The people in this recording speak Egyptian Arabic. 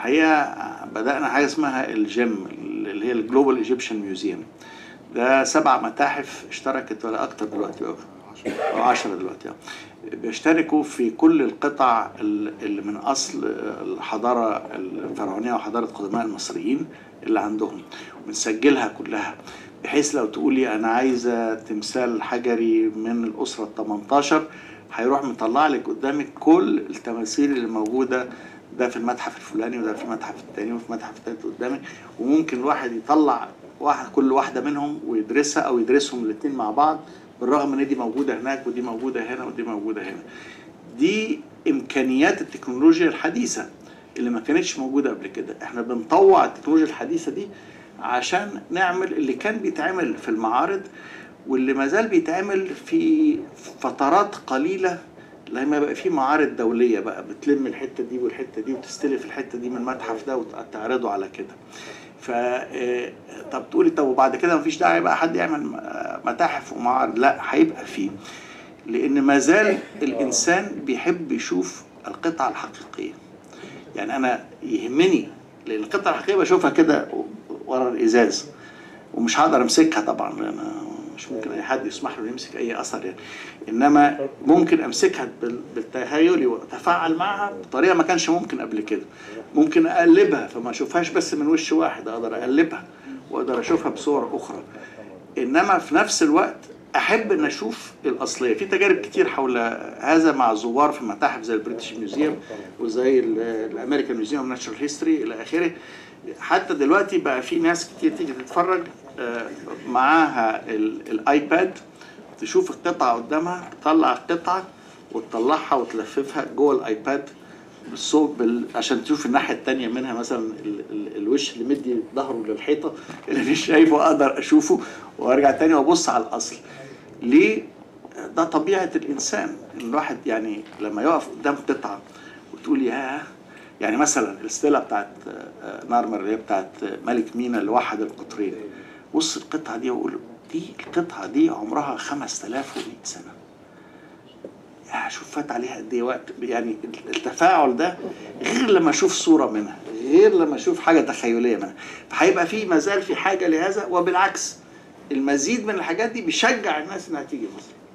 الحقيقه بدانا حاجه اسمها الجيم اللي هي الجلوبال ايجيبشن ميوزيوم ده سبع متاحف اشتركت ولا اكتر دلوقتي بقى او 10 دلوقتي آه. بيشتركوا في كل القطع ال- اللي من اصل الحضاره الفرعونيه وحضاره قدماء المصريين اللي عندهم وبنسجلها كلها بحيث لو تقولي انا عايزه تمثال حجري من الاسره ال 18 هيروح مطلع لك قدامك كل التماثيل اللي موجوده ده في المتحف الفلاني وده في المتحف الثاني وفي المتحف الثالث قدامك وممكن الواحد يطلع واحد كل واحده منهم ويدرسها او يدرسهم الاثنين مع بعض بالرغم ان دي موجوده هناك ودي موجوده هنا ودي موجوده هنا دي امكانيات التكنولوجيا الحديثه اللي ما كانتش موجوده قبل كده احنا بنطوع التكنولوجيا الحديثه دي عشان نعمل اللي كان بيتعمل في المعارض واللي ما زال بيتعمل في فترات قليله لما بقى في معارض دوليه بقى بتلم الحته دي والحته دي وتستلف الحته دي من المتحف ده وتعرضه على كده ف آه، طب تقولي طب وبعد كده مفيش داعي بقى حد يعمل آه، متاحف ومعارض لا هيبقى فيه لان ما زال الانسان بيحب يشوف القطعه الحقيقيه يعني انا يهمني لان القطعه الحقيقيه بشوفها كده ورا الازاز ومش هقدر امسكها طبعا لان مش ممكن اي حد يسمح له يمسك اي اثر يعني انما ممكن امسكها بال- بالتهيل واتفاعل معها بطريقه ما كانش ممكن قبل كده ممكن اقلبها فما اشوفهاش بس من وش واحد اقدر اقلبها واقدر اشوفها بصور اخرى انما في نفس الوقت احب ان اشوف الاصليه في تجارب كتير حول هذا مع زوار في متاحف زي البريتش ميوزيوم وزي ال- الامريكان ميوزيوم ناتشرال هيستوري الى اخره حتى دلوقتي بقى في ناس كتير تيجي تتفرج آه، معاها ال- الايباد تشوف القطعه قدامها تطلع القطعه وتطلعها وتلففها جوه الايباد بالصوت بال... عشان تشوف الناحيه التانية منها مثلا ال... ال... الوش اللي مدي ظهره للحيطه اللي مش شايفه اقدر اشوفه وارجع تاني وابص على الاصل ليه ده طبيعه الانسان إن الواحد يعني لما يقف قدام قطعه وتقول ياه يعني مثلا الستيلا بتاعت آه، آه، نارمر اللي هي بتاعت آه، ملك مينا اللي وحد القطرين بص القطعه دي واقول دي القطعه دي عمرها 5100 سنه يا شوف فات عليها قد ايه وقت يعني التفاعل ده غير لما اشوف صوره منها غير لما اشوف حاجه تخيليه منها فهيبقى في مازال في حاجه لهذا وبالعكس المزيد من الحاجات دي بيشجع الناس انها تيجي مصر